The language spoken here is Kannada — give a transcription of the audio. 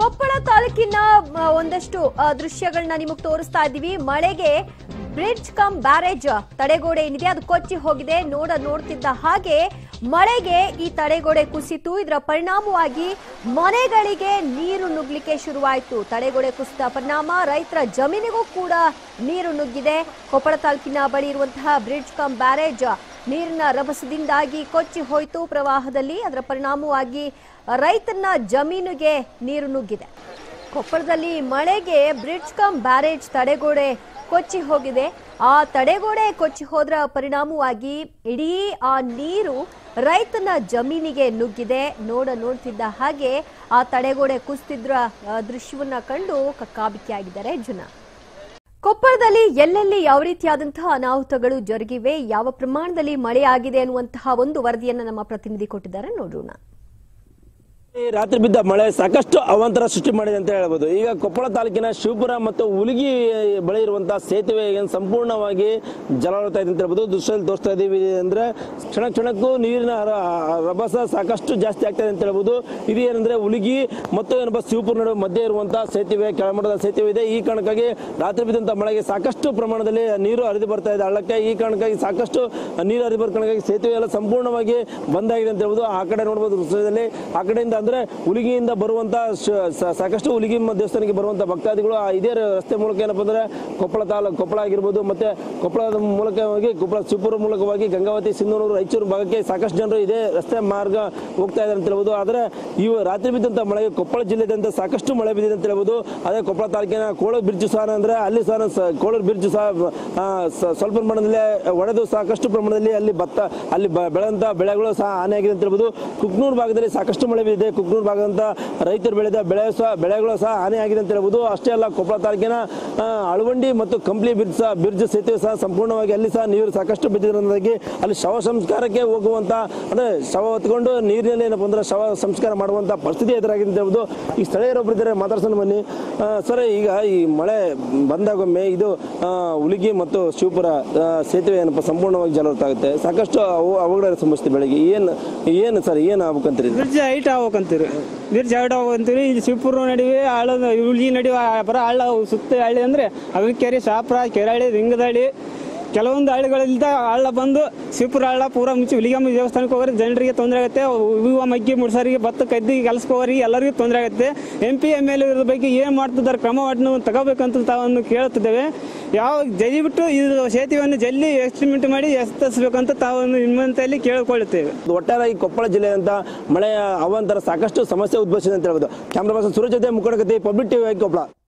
ಕೊಪ್ಪಳ ತಾಲೂಕಿನ ಮ, ಒಂದಷ್ಟು ಆ, ದೃಶ್ಯಗಳನ್ನ ನಿಮಗೆ ತೋರಿಸ್ತಾ ಇದ್ದೀವಿ ಮಳೆಗೆ ಬ್ರಿಡ್ಜ್ ಕಮ್ ಬ್ಯಾರೇಜ್ ತಡೆಗೋಡೆ ಏನಿದೆ ಅದು ಕೊಚ್ಚಿ ಹೋಗಿದೆ ನೋಡ ನೋಡ್ತಿದ್ದ ಹಾಗೆ ಮಳೆಗೆ ಈ ತಡೆಗೋಡೆ ಕುಸಿತು ಇದರ ಪರಿಣಾಮವಾಗಿ ಮನೆಗಳಿಗೆ ನೀರು ನುಗ್ಲಿಕ್ಕೆ ಶುರುವಾಯಿತು ತಡೆಗೋಡೆ ಕುಸಿದ ಪರಿಣಾಮ ರೈತರ ಜಮೀನಿಗೂ ಕೂಡ ನೀರು ನುಗ್ಗಿದೆ ಕೊಪ್ಪಳ ತಾಲೂಕಿನ ಬಳಿ ಇರುವಂತಹ ಬ್ರಿಡ್ಜ್ ಕಮ್ ಬ್ಯಾರೇಜ್ ನೀರಿನ ರಭಸದಿಂದಾಗಿ ಕೊಚ್ಚಿ ಹೋಯಿತು ಪ್ರವಾಹದಲ್ಲಿ ಅದರ ಪರಿಣಾಮವಾಗಿ ರೈತನ ಜಮೀನಿಗೆ ನೀರು ನುಗ್ಗಿದೆ ಕೊಪ್ಪಳದಲ್ಲಿ ಮಳೆಗೆ ಬ್ರಿಡ್ಜ್ ಕಮ್ ಬ್ಯಾರೇಜ್ ತಡೆಗೋಡೆ ಕೊಚ್ಚಿ ಹೋಗಿದೆ ಆ ತಡೆಗೋಡೆ ಕೊಚ್ಚಿ ಹೋದ್ರ ಪರಿಣಾಮವಾಗಿ ಇಡೀ ಆ ನೀರು ರೈತನ ಜಮೀನಿಗೆ ನುಗ್ಗಿದೆ ನೋಡ ನೋಡ್ತಿದ್ದ ಹಾಗೆ ಆ ತಡೆಗೋಡೆ ಕುಸಿತಿದ್ರ ಆ, ದೃಶ್ಯವನ್ನ ಕಂಡು ಕಕ್ಕಾಬಿಕ್ಕಿಯಾಗಿದ್ದಾರೆ ಜನ ಕೊಪ್ಪಳದಲ್ಲಿ ಎಲ್ಲೆಲ್ಲಿ ಯಾವ ರೀತಿಯಾದಂತಹ ಅನಾಹುತಗಳು ಜರುಗಿವೆ ಯಾವ ಪ್ರಮಾಣದಲ್ಲಿ ಮಳೆ ಆಗಿದೆ ಅನ್ನುವಂತಹ ಒಂದು ವರದಿಯನ್ನ ನಮ್ಮ ಪ್ರತಿನಿಧಿ ಕೊಟ್ಟಿದ್ದಾರೆ ನೋಡೋಣ ಈ ರಾತ್ರಿ ಬಿದ್ದ ಮಳೆ ಸಾಕಷ್ಟು ಅವಾಂತರ ಸೃಷ್ಟಿ ಮಾಡಿದೆ ಅಂತ ಹೇಳ್ಬೋದು ಈಗ ಕೊಪ್ಪಳ ತಾಲೂಕಿನ ಶಿವಪುರ ಮತ್ತು ಉಲಗಿ ಬಳಿ ಇರುವಂತಹ ಸೇತುವೆ ಏನು ಸಂಪೂರ್ಣವಾಗಿ ಜಲಾವೃತ ಇದೆ ಅಂತ ಹೇಳ್ಬೋದು ದೃಶ್ಯದಲ್ಲಿ ತೋರಿಸ್ತಾ ಇದೀವಿ ಅಂದ್ರೆ ಕ್ಷಣ ಕ್ಷಣಕ್ಕೂ ನೀರಿನ ರ- ರಭಸ ಸಾಕಷ್ಟು ಜಾಸ್ತಿ ಆಗ್ತಾ ಇದೆ ಅಂತ ಹೇಳ್ಬೋದು ಇದು ಏನಂದ್ರೆ ಉಲಗಿ ಮತ್ತು ಏನಪ್ಪ ಶಿವಪುರ ನಡುವೆ ಮಧ್ಯೆ ಇರುವಂತಹ ಸೇತುವೆ ಕೆಳಮಟ್ಟದ ಸೇತುವೆ ಇದೆ ಈ ಕಾರಣಕ್ಕಾಗಿ ರಾತ್ರಿ ಬಿದ್ದಂತ ಮಳೆಗೆ ಸಾಕಷ್ಟು ಪ್ರಮಾಣದಲ್ಲಿ ನೀರು ಹರಿದು ಬರ್ತಾ ಇದೆ ಹಳ್ಳಕ್ಕೆ ಈ ಕಾರಣಕ್ಕಾಗಿ ಸಾಕಷ್ಟು ನೀರು ಹರಿದು ಬರೋ ಕಾರಣಕ್ಕಾಗಿ ಸೇತುವೆ ಎಲ್ಲ ಸಂಪೂರ್ಣವಾಗಿ ಬಂದಾಗಿದೆ ಅಂತ ಹೇಳ್ಬೋದು ಆ ಕಡೆ ನೋಡ್ಬೋದು ದೃಶ್ಯದಲ್ಲಿ ಆ ಕಡೆಯಿಂದ ಅಂದ್ರೆ ಉಲಿಗಿಯಿಂದ ಬರುವಂತ ಶ- ಸ- ಸಾಕಷ್ಟು ಉಲಿಗಿ ಮ- ದೇವಸ್ಥಾನಕ್ಕೆ ಬರುವಂತ ಭಕ್ತಾದಿಗಳು ಆ ಇದೇ ರಸ್ತೆ ಮೂಲಕ ಏನಪ್ಪ ಅಂದ್ರೆ ಕೊಪ್ಪಳ ತಾಲೂಕು ಕೊಪ್ಪಳ ಆಗಿರ್ಬೋದು ಮತ್ತೆ ಕೊಪ್ಪಳದ ಮೂಲಕವಾಗಿ ಕೊಪ್ಪಳ ಶಿವಪುರ ಮೂಲಕವಾಗಿ ಗಂಗಾವತಿ ಸಿಂಧನೂರು ರಾಯಚೂರು ಭಾಗಕ್ಕೆ ಸಾಕಷ್ಟು ಜನರು ಇದೇ ರಸ್ತೆ ಮಾರ್ಗ ಹೋಗ್ತಾ ಇದ್ದಾರೆ ಅಂತ ಹೇಳ್ಬೋದು ಆದರೆ ಇವು ರಾತ್ರಿ ಬಿದ್ದಂತ ಮಳೆಗೆ ಕೊಪ್ಪಳ ಜಿಲ್ಲೆದಂತ ಸಾಕಷ್ಟು ಮಳೆ ಬಿದ್ದಿದೆ ಅಂತ ಹೇಳ್ಬೋದು ಅದೇ ಕೊಪ್ಪಳ ತಾಲೂಕಿನ ಕೋಳೂರು ಬ್ರಿಡ್ಜ್ ಸಹ ಅಂದ್ರೆ ಅಲ್ಲಿ ಸಹ ಸ- ಕೋಳೂರು ಬ್ರಿಡ್ಜ್ ಸಹ ಆ, ಸ- ಸ್ವಲ್ಪ ಪ್ರಮಾಣದಲ್ಲಿ ಒಡೆದು ಸಾಕಷ್ಟು ಪ್ರಮಾಣದಲ್ಲಿ ಅಲ್ಲಿ ಭತ್ತ ಅಲ್ಲಿ ಬ- ಬೆಳೆದಂತ ಬೆಳೆಗಳು ಸಹ ಹಾನಿಯಾಗಿದೆ ಅಂತ ಹೇಳ್ಬೋದು ಕುಕ್ನೂರು ಭಾಗದಲ್ಲಿ ಸಾಕಷ್ಟು ಮಳೆ ಬಿದ್ದಿದೆ ಕುಕ್ನೂರು ಭಾಗದಂತ ರೈತರು ಬೆಳೆದ ಬೆಳೆ ಸಹ ಬೆಳೆಗಳು ಸಹ ಹಾನಿಯಾಗಿದೆ ಅಂತ ಹೇಳ್ಬೋದು ಅಷ್ಟೇ ಅಲ್ಲ ಕೊಪ್ಪಳ ತಾಲೂಕಿನ ಆ, ಅಳವಂಡಿ ಮತ್ತು ಕಂಪ್ಲಿ ಬ್ರಿಡ್ಜ್ ಸಹ ಬ್ರಿಡ್ಜ್ ಸೇತುವೆ ಸಹ ಸಂಪೂರ್ಣವಾಗಿ ಅಲ್ಲಿ ಸಹ ನೀರು ಸಾಕಷ್ಟು ಬಿದ್ದಿರೋದಾಗಿ ಅಲ್ಲಿ ಶವ ಸಂಸ್ಕಾರಕ್ಕೆ ಹೋಗುವಂತ ಅಂದ್ರೆ ಶವ ಹೊತ್ಕೊಂಡು ನೀರಿನಲ್ಲಿ ಏನಪ್ಪ ಅಂದ್ರೆ ಶವ ಸಂಸ್ಕಾರ ಮಾಡುವಂತ ಪರಿಸ್ಥಿತಿ ಎದುರಾಗಿದೆ ಅಂತ ಹೇಳ್ಬೋದು ಈ ಸ್ಥಳೀಯರೊಬ್ಬರು ಇದ್ದಾರೆ ಮಾತಾಡ್ಸೋಣ ಬನ್ನಿ ಆ, ಸರ್ ಈಗ ಈ ಮಳೆ ಬಂದಾಗೊಮ್ಮೆ ಇದು ಆ, ಉಲಿಗಿ ಮತ್ತು ಶಿವಪುರ ಆ, ಸೇತುವೆ ಏನಪ್ಪ ಸಂಪೂರ್ಣವಾಗಿ ಜಲವೃತ ಆಗುತ್ತೆ ಸಾಕಷ್ಟು ಅವ- ಅವಘಡ ಸಂಭವಿಸುತ್ತೆ ಬೆಳಗ್ಗೆ ಏನು ಏನು ಸರ್ ಏನು ಆಗ್ಬೇಕಂತೀರಿ ಬ್ರಿಡ್ಜ್ ಹೈಟ್ ಆಗ್ಬೇಕಂತೀರಿ ಬ್ರಿಡ್ಜ್ ಹೈಟ್ ಆಗ್ಬೇಕಂತೀರಿ ಇಲ್ಲಿ ಶಿವಪುರ ನಡುವೆ ಹಳ್ಳದ ಉಳ್ಗಿ ನಡುವೆ ಆ ಬರ ಹಳ್ಳ ಸುತ್ತ ಹಳ್ಳಿ ಅಂದ್ರೆ ಅಗಕೆರೆ ಶಾಪ್ರ ಕೆರಳಿ ರಿಂಗದಹಳ್ಳಿ ಕೆಲವೊಂದು ಹಳ್ಳಿಗಳಿಂದ ಹಳ್ಳ ಬಂದು ಶಿವಪುರ ಹಳ್ಳ ಪೂರ ಮುಚ್ಚಿ ಹುಲಿಗಮ್ಮ ದೇವಸ್ಥಾನಕ್ಕೆ ಹೋಗೋರು ಜನರಿಗೆ ತೊಂದರೆ ಆಗುತ್ತೆ ಹೂವು ಮಗ್ಗಿ ಮುಡ್ಸೋರಿಗೆ ಭತ್ತ ಕದ್ದಿ ಕೆಲಸಕ್ಕೆ ಹೋಗೋರಿಗೆ ಎಲ್ಲರಿಗೂ ತೊಂದರೆ ಆಗುತ್ತೆ ಎಂ ಪಿ ಎಮ್ ಎಲ್ ಇದ್ರ ಬಗ್ಗೆ ಏನು ಮಾಡ್ತಿದ್ದಾರೆ ಕ್ರಮವನ್ನು ತಗೋಬೇಕಂತ ತಾವನ್ನು ಕೇಳುತ್ತಿದ್ದೇವೆ ಯಾವ ದಯವಿಟ್ಟು ಇದು ಸೇತುವೆಯನ್ನು ಜಲ್ದಿ ಎಸ್ಟಿಮೇಟ್ ಮಾಡಿ ಎತ್ತಿಸಬೇಕಂತ ತಾವನ್ನು ನಿಮ್ಮಂತಲ್ಲಿ ಕೇಳಿಕೊಳ್ಳುತ್ತೇವೆ ಒಟ್ಟಾರೆಯಾಗಿ ಕೊಪ್ಪಳ ಜಿಲ್ಲೆಯಂತ ಮಳೆಯ ಅವಾಂತರ ಸಾಕಷ್ಟು ಸಮಸ್ಯೆ ಉದ್ಭವಿಸಿದೆ ಅಂತ ಹೇಳ್ಬೋದು ಕ್ಯಾಮ್ರಾ ಪರ್ಸನ್ ಸುರಜ್ ಜೊತೆ ಮುಖಂಡಗತಿ ಪಬ್ಲಿಕ್ ಟಿವಿ ಕೊಪ್ಪಳ